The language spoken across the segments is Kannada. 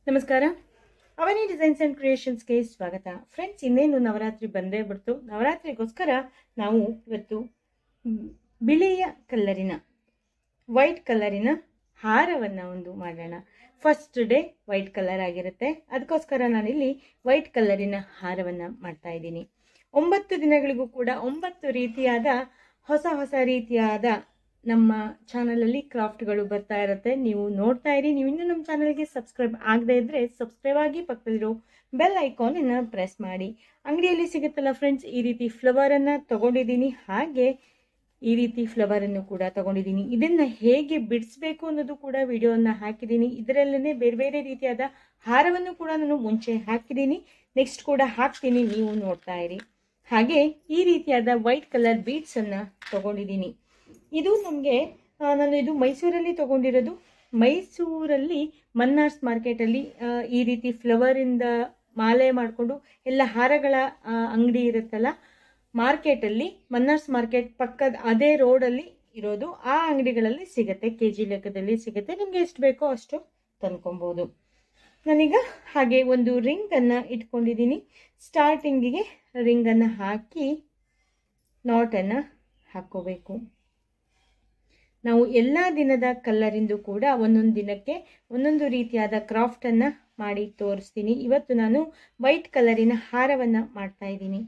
ನಮಸ್ಕಾರ ಅವನಿ ಡಿಸೈನ್ಸ್ ಆ್ಯಂಡ್ ಕ್ರಿಯೇಷನ್ಸ್ಗೆ ಸ್ವಾಗತ ಫ್ರೆಂಡ್ಸ್ ಇನ್ನೇನು ನವರಾತ್ರಿ ಬಂದೇ ಬಿಡ್ತು ನವರಾತ್ರಿಗೋಸ್ಕರ ನಾವು ಇವತ್ತು ಮ್, ಬಿಳಿಯ ಕಲ್ಲರಿನ ವೈಟ್ ಕಲರಿನ ಹಾರವನ್ನು ಒಂದು ಮಾಡೋಣ ಫಸ್ಟ್ ಡೇ ವೈಟ್ ಕಲರ್ ಆಗಿರುತ್ತೆ ಅದಕ್ಕೋಸ್ಕರ ನಾನಿಲ್ಲಿ ವೈಟ್ ಕಲರಿನ ಹಾರವನ್ನು ಮಾಡ್ತಾ ಇದ್ದೀನಿ ಒಂಬತ್ತು ದಿನಗಳಿಗೂ ಕೂಡ ಒಂಬತ್ತು ರೀತಿಯಾದ ಹೊಸ ಹೊಸ ರೀತಿಯಾದ ನಮ್ಮ ಚಾನಲಲ್ಲಿ ಕ್ರಾಫ್ಟ್ಗಳು ಬರ್ತಾ ಇರುತ್ತೆ ನೀವು ನೋಡ್ತಾ ಇರಿ ನೀವು ಇನ್ನೂ ನಮ್ಮ ಚಾನಲ್ಗೆ ಸಬ್ಸ್ಕ್ರೈಬ್ ಆಗದೇ ಇದ್ದರೆ ಸಬ್ಸ್ಕ್ರೈಬ್ ಆಗಿ ಪಕ್ಕದಲ್ಲಿರೋ ಬೆಲ್ ಐಕಾನನ್ನು ಪ್ರೆಸ್ ಮಾಡಿ ಅಂಗಡಿಯಲ್ಲಿ ಸಿಗುತ್ತಲ್ಲ ಫ್ರೆಂಡ್ಸ್ ಈ ರೀತಿ ಫ್ಲವರನ್ನು ತಗೊಂಡಿದ್ದೀನಿ ಹಾಗೆ ಈ ರೀತಿ ಫ್ಲವರನ್ನು ಕೂಡ ತಗೊಂಡಿದ್ದೀನಿ ಇದನ್ನು ಹೇಗೆ ಬಿಡಿಸ್ಬೇಕು ಅನ್ನೋದು ಕೂಡ ವಿಡಿಯೋನ ಹಾಕಿದ್ದೀನಿ ಇದರಲ್ಲೇ ಬೇರೆ ಬೇರೆ ರೀತಿಯಾದ ಹಾರವನ್ನು ಕೂಡ ನಾನು ಮುಂಚೆ ಹಾಕಿದ್ದೀನಿ ನೆಕ್ಸ್ಟ್ ಕೂಡ ಹಾಕ್ತೀನಿ ನೀವು ನೋಡ್ತಾ ಇರಿ ಹಾಗೆ ಈ ರೀತಿಯಾದ ವೈಟ್ ಕಲರ್ ಬೀಡ್ಸನ್ನು ತಗೊಂಡಿದ್ದೀನಿ ಇದು ನಮಗೆ ನಾನು ಇದು ಮೈಸೂರಲ್ಲಿ ತಗೊಂಡಿರೋದು ಮೈಸೂರಲ್ಲಿ ಮನ್ನಾರ್ಸ್ ಮಾರ್ಕೆಟಲ್ಲಿ ಆ, ಈ ರೀತಿ ಫ್ಲವರಿಂದ ಮಾಲೆ ಮಾಡಿಕೊಂಡು ಎಲ್ಲ ಹಾರಗಳ ಆ, ಅಂಗಡಿ ಇರುತ್ತಲ್ಲ ಮಾರ್ಕೆಟಲ್ಲಿ ಮನ್ನಾರ್ಸ್ ಮಾರ್ಕೆಟ್ ಪಕ್ಕದ ಅದೇ ರೋಡಲ್ಲಿ ಇರೋದು ಆ ಅಂಗಡಿಗಳಲ್ಲಿ ಸಿಗುತ್ತೆ ಕೆ ಜಿ ಲೆಕ್ಕದಲ್ಲಿ ಸಿಗುತ್ತೆ ನಿಮಗೆ ಎಷ್ಟು ಬೇಕೋ ಅಷ್ಟು ತಂದ್ಕೊಬೋದು ನಾನೀಗ ಹಾಗೆ ಒಂದು ರಿಂಗನ್ನು ಇಟ್ಕೊಂಡಿದ್ದೀನಿ ಸ್ಟಾರ್ಟಿಂಗಿಗೆ ರಿಂಗನ್ನು ಹಾಕಿ ನಾಟನ್ನು ಹಾಕ್ಕೋಬೇಕು ನಾವು ಎಲ್ಲ ದಿನದ ಕಲ್ಲರಿಂದು ಕೂಡ ಒಂದೊಂದು ದಿನಕ್ಕೆ ಒಂದೊಂದು ರೀತಿಯಾದ ಕ್ರಾಫ್ಟನ್ನು ಮಾಡಿ ತೋರಿಸ್ತೀನಿ ಇವತ್ತು ನಾನು ವೈಟ್ ಕಲರಿನ ಹಾರವನ್ನು ಮಾಡ್ತಾ ಇದ್ದೀನಿ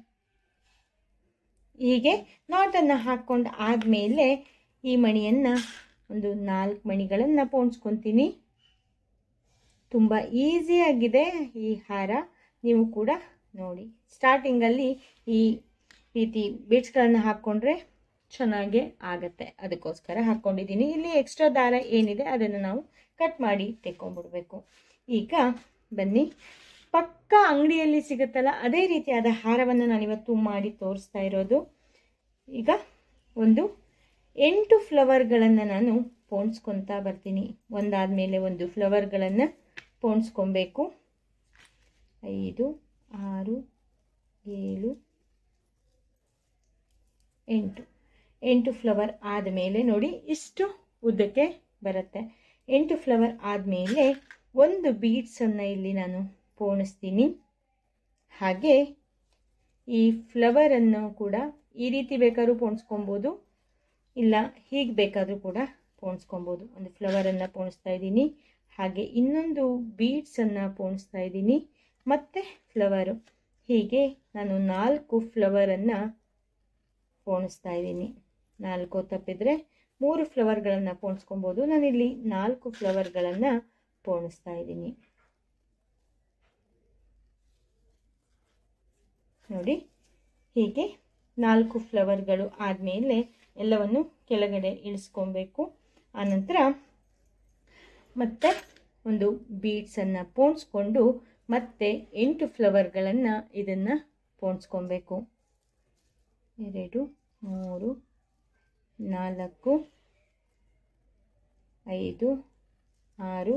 ಹೀಗೆ ನಾಟನ್ನು ಹಾಕ್ಕೊಂಡು ಆದಮೇಲೆ ಈ ಮಣಿಯನ್ನು ಒಂದು ನಾಲ್ಕು ಮಣಿಗಳನ್ನು ಪೋಣಿಸ್ಕೊತೀನಿ ತುಂಬ ಈಸಿಯಾಗಿದೆ ಈ ಹಾರ ನೀವು ಕೂಡ ನೋಡಿ ಸ್ಟಾರ್ಟಿಂಗಲ್ಲಿ ಈ ರೀತಿ ಬೀಡ್ಸ್ಗಳನ್ನು ಹಾಕ್ಕೊಂಡ್ರೆ ಚೆನ್ನಾಗೇ ಆಗತ್ತೆ ಅದಕ್ಕೋಸ್ಕರ ಹಾಕ್ಕೊಂಡಿದ್ದೀನಿ ಇಲ್ಲಿ ಎಕ್ಸ್ಟ್ರಾ ದಾರ ಏನಿದೆ ಅದನ್ನು ನಾವು ಕಟ್ ಮಾಡಿ ತೆಕ್ಕೊಂಡ್ಬಿಡ್ಬೇಕು ಈಗ ಬನ್ನಿ ಪಕ್ಕ ಅಂಗಡಿಯಲ್ಲಿ ಸಿಗುತ್ತಲ್ಲ ಅದೇ ರೀತಿಯಾದ ಹಾರವನ್ನು ನಾನಿವತ್ತು ಮಾಡಿ ತೋರಿಸ್ತಾ ಇರೋದು ಈಗ ಒಂದು ಎಂಟು ಫ್ಲವರ್ಗಳನ್ನು ನಾನು ಪೋಣಿಸ್ಕೊತಾ ಬರ್ತೀನಿ ಒಂದಾದ ಮೇಲೆ ಒಂದು ಫ್ಲವರ್ಗಳನ್ನು ಪೋಣಿಸ್ಕೊಬೇಕು ಐದು ಆರು ಏಳು ಎಂಟು ಎಂಟು ಫ್ಲವರ್ ಆದಮೇಲೆ ನೋಡಿ ಇಷ್ಟು ಉದ್ದಕ್ಕೆ ಬರುತ್ತೆ ಎಂಟು ಫ್ಲವರ್ ಆದಮೇಲೆ ಒಂದು ಬೀಡ್ಸನ್ನು ಇಲ್ಲಿ ನಾನು ಪೋಣಿಸ್ತೀನಿ ಹಾಗೆ ಈ ಫ್ಲವರನ್ನು ಕೂಡ ಈ ರೀತಿ ಬೇಕಾದ್ರೂ ಪೋಣಿಸ್ಕೊಬೋದು ಇಲ್ಲ ಹೀಗೆ ಬೇಕಾದರೂ ಕೂಡ ಪೋಣಿಸ್ಕೊಬೋದು ಒಂದು ಫ್ಲವರನ್ನು ಪೋಣಿಸ್ತಾ ಇದ್ದೀನಿ ಹಾಗೆ ಇನ್ನೊಂದು ಬೀಡ್ಸನ್ನು ಪೋಣಿಸ್ತಾ ಇದ್ದೀನಿ ಮತ್ತು ಫ್ಲವರು ಹೀಗೆ ನಾನು ನಾಲ್ಕು ಫ್ಲವರನ್ನು ಪೋಣಿಸ್ತಾ ಇದ್ದೀನಿ ನಾಲ್ಕು ತಪ್ಪಿದರೆ ಮೂರು ಫ್ಲವರ್ಗಳನ್ನು ಪೋಣಿಸ್ಕೊಬೋದು ನಾನಿಲ್ಲಿ ನಾಲ್ಕು ಫ್ಲವರ್ಗಳನ್ನು ಪೋಣಿಸ್ತಾ ಇದ್ದೀನಿ ನೋಡಿ ಹೀಗೆ ನಾಲ್ಕು ಫ್ಲವರ್ಗಳು ಆದಮೇಲೆ ಎಲ್ಲವನ್ನು ಕೆಳಗಡೆ ಇಳಿಸ್ಕೊಬೇಕು ಆನಂತರ ಮತ್ತೆ ಒಂದು ಬೀಡ್ಸನ್ನು ಪೋಣಿಸ್ಕೊಂಡು ಮತ್ತೆ ಎಂಟು ಫ್ಲವರ್ಗಳನ್ನು ಇದನ್ನು ಪೋಣಿಸ್ಕೊಬೇಕು ಎರಡು ಮೂರು ನಾಲ್ಕು ಐದು ಆರು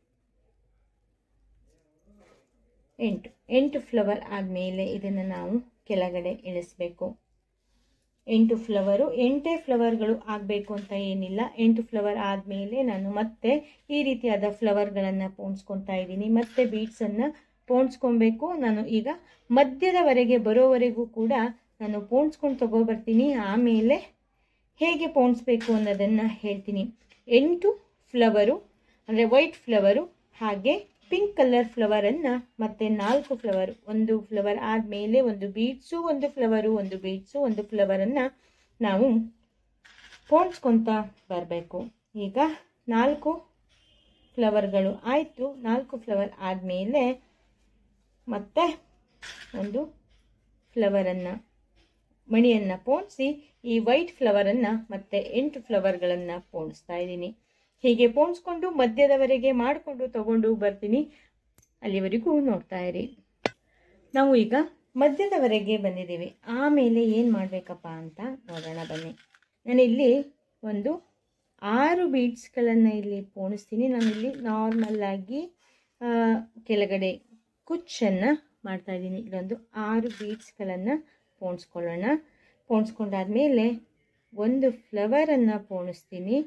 ಎಂಟು ಎಂಟು ಫ್ಲವರ್ ಆದಮೇಲೆ ಇದನ್ನು ನಾವು ಕೆಳಗಡೆ ಇಳಿಸ್ಬೇಕು ಎಂಟು ಫ್ಲವರು ಎಂಟೇ ಫ್ಲವರ್ಗಳು ಆಗಬೇಕು ಅಂತ ಏನಿಲ್ಲ ಎಂಟು ಫ್ಲವರ್ ಆದಮೇಲೆ ನಾನು ಮತ್ತೆ ಈ ರೀತಿಯಾದ ಫ್ಲವರ್ಗಳನ್ನು ಪೋಣಿಸ್ಕೊತಾ ಇದ್ದೀನಿ ಮತ್ತೆ ಬೀಡ್ಸನ್ನು ಪೋಣಿಸ್ಕೊಬೇಕು ನಾನು ಈಗ ಮಧ್ಯದವರೆಗೆ ಬರೋವರೆಗೂ ಕೂಡ ನಾನು ಪೋಣಿಸ್ಕೊಂಡು ತಗೊಬರ್ತೀನಿ ಆಮೇಲೆ ಹೇಗೆ ಪೋಣಿಸ್ಬೇಕು ಅನ್ನೋದನ್ನು ಹೇಳ್ತೀನಿ ಎಂಟು ಫ್ಲವರು ಅಂದರೆ ವೈಟ್ ಫ್ಲವರು ಹಾಗೆ ಪಿಂಕ್ ಕಲರ್ ಫ್ಲವರನ್ನು ಮತ್ತು ನಾಲ್ಕು ಫ್ಲವರು ಒಂದು ಫ್ಲವರ್ ಆದಮೇಲೆ ಒಂದು ಬೀಡ್ಸು ಒಂದು ಫ್ಲವರು ಒಂದು ಬೀಡ್ಸು ಒಂದು ಫ್ಲವರನ್ನು ನಾವು ಪೋಣಿಸ್ಕೊತಾ ಬರಬೇಕು ಈಗ ನಾಲ್ಕು ಫ್ಲವರ್ಗಳು ಆಯಿತು ನಾಲ್ಕು ಫ್ಲವರ್ ಆದಮೇಲೆ ಮತ್ತೆ ಒಂದು ಫ್ಲವರನ್ನು ಮಣಿಯನ್ನು ಪೋಣಿಸಿ ಈ ವೈಟ್ ಫ್ಲವರನ್ನು ಮತ್ತೆ ಎಂಟು ಫ್ಲವರ್ಗಳನ್ನು ಪೋಣಿಸ್ತಾ ಇದ್ದೀನಿ ಹೀಗೆ ಪೋಣಿಸ್ಕೊಂಡು ಮಧ್ಯದವರೆಗೆ ಮಾಡಿಕೊಂಡು ತಗೊಂಡು ಬರ್ತೀನಿ ಅಲ್ಲಿವರೆಗೂ ನೋಡ್ತಾ ಇರಿ ನಾವು ಈಗ ಮಧ್ಯದವರೆಗೆ ಬಂದಿದ್ದೀವಿ ಆಮೇಲೆ ಏನು ಮಾಡಬೇಕಪ್ಪ ಅಂತ ನೋಡೋಣ ಬನ್ನಿ ನಾನಿಲ್ಲಿ ಒಂದು ಆರು ಬೀಡ್ಸ್ಗಳನ್ನು ಇಲ್ಲಿ ಪೋಣಿಸ್ತೀನಿ ನಾನಿಲ್ಲಿ ನಾರ್ಮಲ್ಲಾಗಿ ಕೆಳಗಡೆ ಕುಚ್ಚನ್ನು ಮಾಡ್ತಾ ಇದ್ದೀನಿ ಇಲ್ಲೊಂದು ಆರು ಬೀಡ್ಸ್ಗಳನ್ನು ಪೋಣಿಸ್ಕೊಳ್ಳೋಣ ಪೋಣಿಸ್ಕೊಂಡಾದ್ಮೇಲೆ ಒಂದು ಫ್ಲವರನ್ನು ಪೋಣಿಸ್ತೀನಿ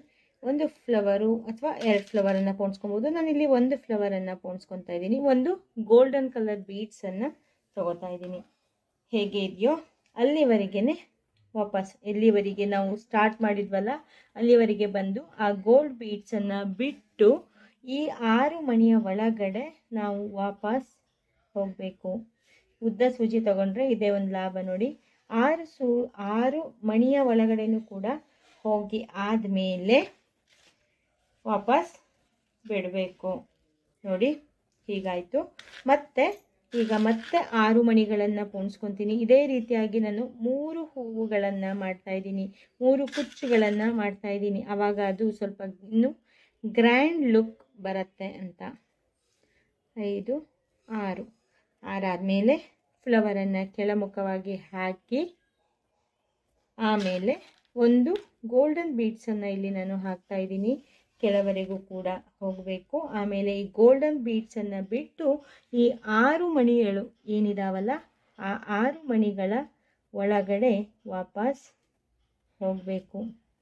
ಒಂದು ಫ್ಲವರು ಅಥವಾ ಎರಡು ಫ್ಲವರನ್ನು ಪೋಣಿಸ್ಕೊಬೋದು ನಾನಿಲ್ಲಿ ಒಂದು ಫ್ಲವರನ್ನು ಪೋಣಿಸ್ಕೊತಾ ಇದ್ದೀನಿ ಒಂದು ಗೋಲ್ಡನ್ ಕಲರ್ ಬೀಡ್ಸನ್ನು ತಗೋತಾ ಇದ್ದೀನಿ ಹೇಗೆ ಇದೆಯೋ ಅಲ್ಲಿವರೆಗೆ ವಾಪಸ್ ಎಲ್ಲಿವರೆಗೆ ನಾವು ಸ್ಟಾರ್ಟ್ ಮಾಡಿದ್ವಲ್ಲ ಅಲ್ಲಿವರೆಗೆ ಬಂದು ಆ ಗೋಲ್ಡ್ ಬೀಡ್ಸನ್ನು ಬಿಟ್ಟು ಈ ಆರು ಮಣಿಯ ಒಳಗಡೆ ನಾವು ವಾಪಸ್ ಹೋಗಬೇಕು ಉದ್ದ ಸೂಜಿ ತಗೊಂಡ್ರೆ ಇದೇ ಒಂದು ಲಾಭ ನೋಡಿ ಆರು ಸೂ ಆರು ಮಣಿಯ ಒಳಗಡೆನೂ ಕೂಡ ಹೋಗಿ ಆದಮೇಲೆ ವಾಪಸ್ ಬಿಡಬೇಕು ನೋಡಿ ಹೀಗಾಯಿತು ಮತ್ತೆ ಈಗ ಮತ್ತೆ ಆರು ಮಣಿಗಳನ್ನು ಪೋಣಿಸ್ಕೊತೀನಿ ಇದೇ ರೀತಿಯಾಗಿ ನಾನು ಮೂರು ಹೂವುಗಳನ್ನು ಮಾಡ್ತಾ ಇದ್ದೀನಿ ಮೂರು ಕುಚ್ಚುಗಳನ್ನು ಮಾಡ್ತಾ ಇದ್ದೀನಿ ಆವಾಗ ಅದು ಸ್ವಲ್ಪ ಇನ್ನು ಗ್ರ್ಯಾಂಡ್ ಲುಕ್ ಬರುತ್ತೆ ಅಂತ ಐದು ಆರು ಆರಾದಮೇಲೆ ಫ್ಲವರನ್ನು ಕೆಳಮುಖವಾಗಿ ಹಾಕಿ ಆಮೇಲೆ ಒಂದು ಗೋಲ್ಡನ್ ಬೀಡ್ಸನ್ನು ಇಲ್ಲಿ ನಾನು ಹಾಕ್ತಾ ಇದ್ದೀನಿ ಕೆಳವರೆಗೂ ಕೂಡ ಹೋಗಬೇಕು ಆಮೇಲೆ ಈ ಗೋಲ್ಡನ್ ಬೀಡ್ಸನ್ನು ಬಿಟ್ಟು ಈ ಆರು ಮಣಿಗಳು ಏನಿದಾವಲ್ಲ ಆ ಆರು ಮಣಿಗಳ ಒಳಗಡೆ ವಾಪಸ್ ಹೋಗಬೇಕು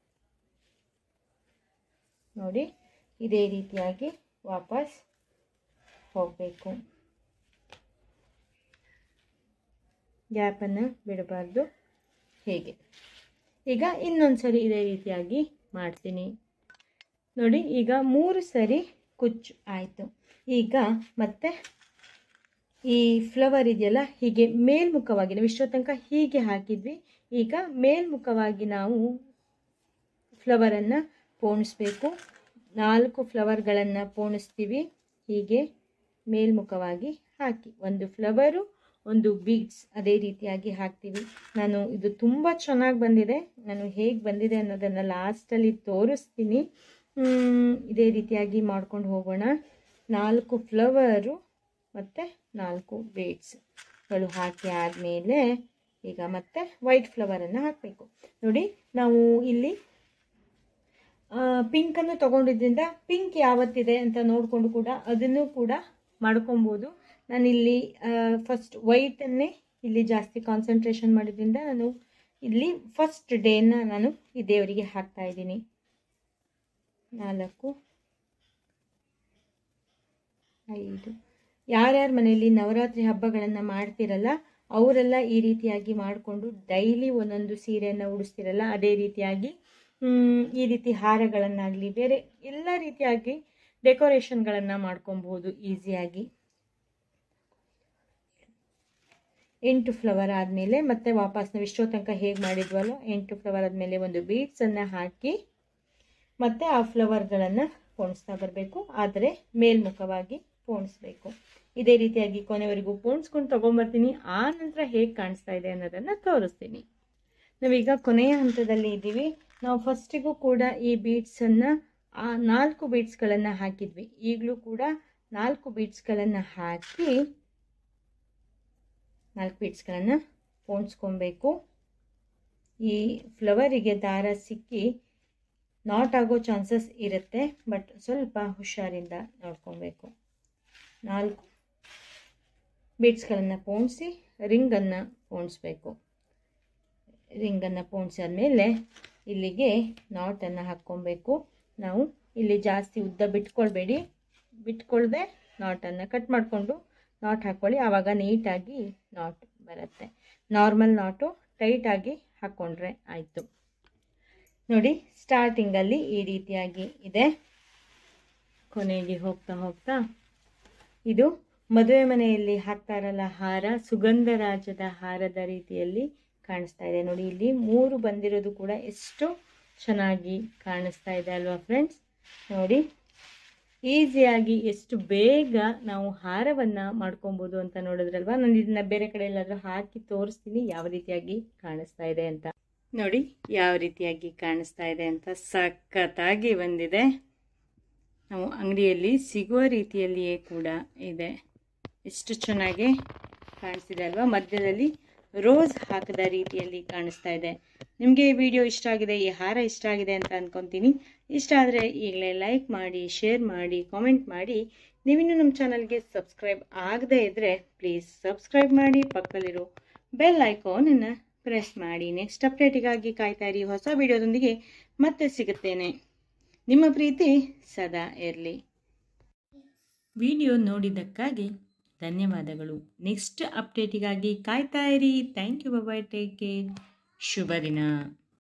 ನೋಡಿ ಇದೇ ರೀತಿಯಾಗಿ ವಾಪಸ್ ಹೋಗಬೇಕು ಗ್ಯಾಪನ್ನು ಬಿಡಬಾರ್ದು ಹೇಗೆ ಈಗ ಇನ್ನೊಂದು ಸರಿ ಇದೇ ರೀತಿಯಾಗಿ ಮಾಡ್ತೀನಿ ನೋಡಿ ಈಗ ಮೂರು ಸರಿ ಕುಚ್ಚು ಆಯಿತು ಈಗ ಮತ್ತೆ ಈ ಫ್ಲವರ್ ಇದೆಯಲ್ಲ ಹೀಗೆ ಮೇಲ್ಮುಖವಾಗಿ ನಾವು ಇಷ್ಟೋ ತನಕ ಹೀಗೆ ಹಾಕಿದ್ವಿ ಈಗ ಮೇಲ್ಮುಖವಾಗಿ ನಾವು ಫ್ಲವರನ್ನು ಪೋಣಿಸ್ಬೇಕು ನಾಲ್ಕು ಫ್ಲವರ್ಗಳನ್ನು ಪೋಣಿಸ್ತೀವಿ ಹೀಗೆ ಮೇಲ್ಮುಖವಾಗಿ ಹಾಕಿ ಒಂದು ಫ್ಲವರು ಒಂದು ಬೀಡ್ಸ್ ಅದೇ ರೀತಿಯಾಗಿ ಹಾಕ್ತೀವಿ ನಾನು ಇದು ತುಂಬ ಚೆನ್ನಾಗಿ ಬಂದಿದೆ ನಾನು ಹೇಗೆ ಬಂದಿದೆ ಅನ್ನೋದನ್ನು ಲಾಸ್ಟಲ್ಲಿ ತೋರಿಸ್ತೀನಿ ಇದೇ ರೀತಿಯಾಗಿ ಮಾಡ್ಕೊಂಡು ಹೋಗೋಣ ನಾಲ್ಕು ಫ್ಲವರು ಮತ್ತು ನಾಲ್ಕು ಬೀಡ್ಸ್ಗಳು ಹಾಕಿ ಆದಮೇಲೆ ಈಗ ಮತ್ತೆ ವೈಟ್ ಫ್ಲವರನ್ನು ಹಾಕಬೇಕು ನೋಡಿ ನಾವು ಇಲ್ಲಿ ಪಿಂಕನ್ನು ತೊಗೊಂಡಿದ್ದರಿಂದ ಪಿಂಕ್ ಯಾವತ್ತಿದೆ ಅಂತ ನೋಡಿಕೊಂಡು ಕೂಡ ಅದನ್ನು ಕೂಡ ಮಾಡ್ಕೊಬೋದು ನಾನಿಲ್ಲಿ ಫಸ್ಟ್ ವೈಟನ್ನೇ ಇಲ್ಲಿ ಜಾಸ್ತಿ ಕಾನ್ಸಂಟ್ರೇಷನ್ ಮಾಡಿದ್ರಿಂದ ನಾನು ಇಲ್ಲಿ ಫಸ್ಟ್ ಡೇನ ನಾನು ಈ ದೇವರಿಗೆ ಹಾಕ್ತಾ ಇದ್ದೀನಿ ನಾಲ್ಕು ಐದು ಯಾರ್ಯಾರ ಮನೆಯಲ್ಲಿ ನವರಾತ್ರಿ ಹಬ್ಬಗಳನ್ನು ಮಾಡ್ತಿರಲ್ಲ ಅವರೆಲ್ಲ ಈ ರೀತಿಯಾಗಿ ಮಾಡಿಕೊಂಡು ಡೈಲಿ ಒಂದೊಂದು ಸೀರೆಯನ್ನು ಉಡಿಸ್ತಿರಲ್ಲ ಅದೇ ರೀತಿಯಾಗಿ ಈ ರೀತಿ ಹಾರಗಳನ್ನಾಗಲಿ ಬೇರೆ ಎಲ್ಲ ರೀತಿಯಾಗಿ ಡೆಕೋರೇಷನ್ಗಳನ್ನು ಮಾಡ್ಕೊಬಹುದು ಈಸಿಯಾಗಿ ಎಂಟು ಫ್ಲವರ್ ಆದಮೇಲೆ ಮತ್ತೆ ವಾಪಸ್ ನಾವು ಇಷ್ಟೋ ತನಕ ಹೇಗೆ ಮಾಡಿದ್ವಲ್ಲೋ ಎಂಟು ಫ್ಲವರ್ ಆದಮೇಲೆ ಒಂದು ಬೀಡ್ಸನ್ನು ಹಾಕಿ ಮತ್ತು ಆ ಫ್ಲವರ್ಗಳನ್ನು ಪೋಣಿಸ್ತಾ ಬರಬೇಕು ಆದರೆ ಮೇಲ್ಮುಖವಾಗಿ ಪೋಣಿಸ್ಬೇಕು ಇದೇ ರೀತಿಯಾಗಿ ಕೊನೆವರೆಗೂ ಪೋಣಿಸ್ಕೊಂಡು ತೊಗೊಂಬರ್ತೀನಿ ಆ ನಂತರ ಹೇಗೆ ಕಾಣಿಸ್ತಾ ಇದೆ ಅನ್ನೋದನ್ನು ತೋರಿಸ್ತೀನಿ ನಾವೀಗ ಕೊನೆಯ ಹಂತದಲ್ಲಿ ಇದ್ದೀವಿ ನಾವು ಫಸ್ಟಿಗೂ ಕೂಡ ಈ ಬೀಡ್ಸನ್ನು ಆ ನಾಲ್ಕು ಬೀಡ್ಸ್ಗಳನ್ನು ಹಾಕಿದ್ವಿ ಈಗಲೂ ಕೂಡ ನಾಲ್ಕು ಬೀಡ್ಸ್ಗಳನ್ನು ಹಾಕಿ ನಾಲ್ಕು ಬೀಡ್ಸ್ಗಳನ್ನು ಪೋಣಿಸ್ಕೊಬೇಕು ಈ ಫ್ಲವರಿಗೆ ದಾರ ಸಿಕ್ಕಿ ನಾಟ್ ಆಗೋ ಚಾನ್ಸಸ್ ಇರುತ್ತೆ ಬಟ್ ಸ್ವಲ್ಪ ಹುಷಾರಿಂದ ನೋಡ್ಕೊಬೇಕು ನಾಲ್ಕು ಬೀಡ್ಸ್ಗಳನ್ನು ಪೋಣಿಸಿ ರಿಂಗನ್ನು ಪೋಣಿಸ್ಬೇಕು ರಿಂಗನ್ನು ಪೋಣಿಸಾದ್ಮೇಲೆ ಇಲ್ಲಿಗೆ ನಾಟನ್ನು ಹಾಕ್ಕೊಬೇಕು ನಾವು ಇಲ್ಲಿ ಜಾಸ್ತಿ ಉದ್ದ ಬಿಟ್ಕೊಳ್ಬೇಡಿ ಬಿಟ್ಕೊಳ್ದೆ ನಾಟನ್ನು ಕಟ್ ಮಾಡಿಕೊಂಡು ನಾಟ್ ಹಾಕ್ಕೊಳ್ಳಿ ಆವಾಗ ನೀಟಾಗಿ ನಾಟ್ ಬರುತ್ತೆ ನಾರ್ಮಲ್ ನಾಟು ಟೈಟಾಗಿ ಹಾಕ್ಕೊಂಡ್ರೆ ಆಯಿತು ನೋಡಿ ಸ್ಟಾರ್ಟಿಂಗಲ್ಲಿ ಈ ರೀತಿಯಾಗಿ ಇದೆ ಕೊನೆಗೆ ಹೋಗ್ತಾ ಹೋಗ್ತಾ ಇದು ಮದುವೆ ಮನೆಯಲ್ಲಿ ಹಾಕ್ತಾರಲ್ಲ ಹಾರ ಸುಗಂಧರಾಜದ ಹಾರದ ರೀತಿಯಲ್ಲಿ ಕಾಣಿಸ್ತಾ ಇದೆ ನೋಡಿ ಇಲ್ಲಿ ಮೂರು ಬಂದಿರೋದು ಕೂಡ ಎಷ್ಟು ಚೆನ್ನಾಗಿ ಕಾಣಿಸ್ತಾ ಇದೆ ಅಲ್ವಾ ಫ್ರೆಂಡ್ಸ್ ನೋಡಿ ಈಸಿಯಾಗಿ ಎಷ್ಟು ಬೇಗ ನಾವು ಹಾರವನ್ನು ಮಾಡ್ಕೊಬೋದು ಅಂತ ನೋಡಿದ್ರಲ್ವಾ ನಾನು ಇದನ್ನ ಬೇರೆ ಕಡೆ ಎಲ್ಲಾದರೂ ಹಾಕಿ ತೋರಿಸ್ತೀನಿ ಯಾವ ರೀತಿಯಾಗಿ ಕಾಣಿಸ್ತಾ ಇದೆ ಅಂತ ನೋಡಿ ಯಾವ ರೀತಿಯಾಗಿ ಕಾಣಿಸ್ತಾ ಇದೆ ಅಂತ ಸಖತ್ತಾಗಿ ಬಂದಿದೆ ನಾವು ಅಂಗಡಿಯಲ್ಲಿ ಸಿಗುವ ರೀತಿಯಲ್ಲಿಯೇ ಕೂಡ ಇದೆ ಎಷ್ಟು ಚೆನ್ನಾಗಿ ಕಾಣಿಸ್ತಿದೆ ಅಲ್ವಾ ಮಧ್ಯದಲ್ಲಿ ರೋಸ್ ಹಾಕದ ರೀತಿಯಲ್ಲಿ ಕಾಣಿಸ್ತಾ ಇದೆ ನಿಮಗೆ ಈ ವಿಡಿಯೋ ಇಷ್ಟ ಆಗಿದೆ ಈ ಹಾರ ಇಷ್ಟ ಆಗಿದೆ ಅಂತ ಅಂದ್ಕೊತೀನಿ ಇಷ್ಟ ಆದರೆ ಈಗಲೇ ಲೈಕ್ ಮಾಡಿ ಶೇರ್ ಮಾಡಿ ಕಾಮೆಂಟ್ ಮಾಡಿ ನೀವಿನ್ನೂ ನಮ್ಮ ಚಾನಲ್ಗೆ ಸಬ್ಸ್ಕ್ರೈಬ್ ಆಗದೇ ಇದ್ದರೆ ಪ್ಲೀಸ್ ಸಬ್ಸ್ಕ್ರೈಬ್ ಮಾಡಿ ಪಕ್ಕದಲ್ಲಿರೋ ಬೆಲ್ ಐಕಾನನ್ನು ಪ್ರೆಸ್ ಮಾಡಿ ನೆಕ್ಸ್ಟ್ ಅಪ್ಡೇಟಿಗಾಗಿ ಕಾಯ್ತಾ ಇರಿ ಹೊಸ ವಿಡಿಯೋದೊಂದಿಗೆ ಮತ್ತೆ ಸಿಗುತ್ತೇನೆ ನಿಮ್ಮ ಪ್ರೀತಿ ಸದಾ ಇರಲಿ ವಿಡಿಯೋ ನೋಡಿದ್ದಕ್ಕಾಗಿ ಧನ್ಯವಾದಗಳು ನೆಕ್ಸ್ಟ್ ಅಪ್ಡೇಟಿಗಾಗಿ ಕಾಯ್ತಾ ಇರಿ thank you bye take care ಶುಭ ದಿನ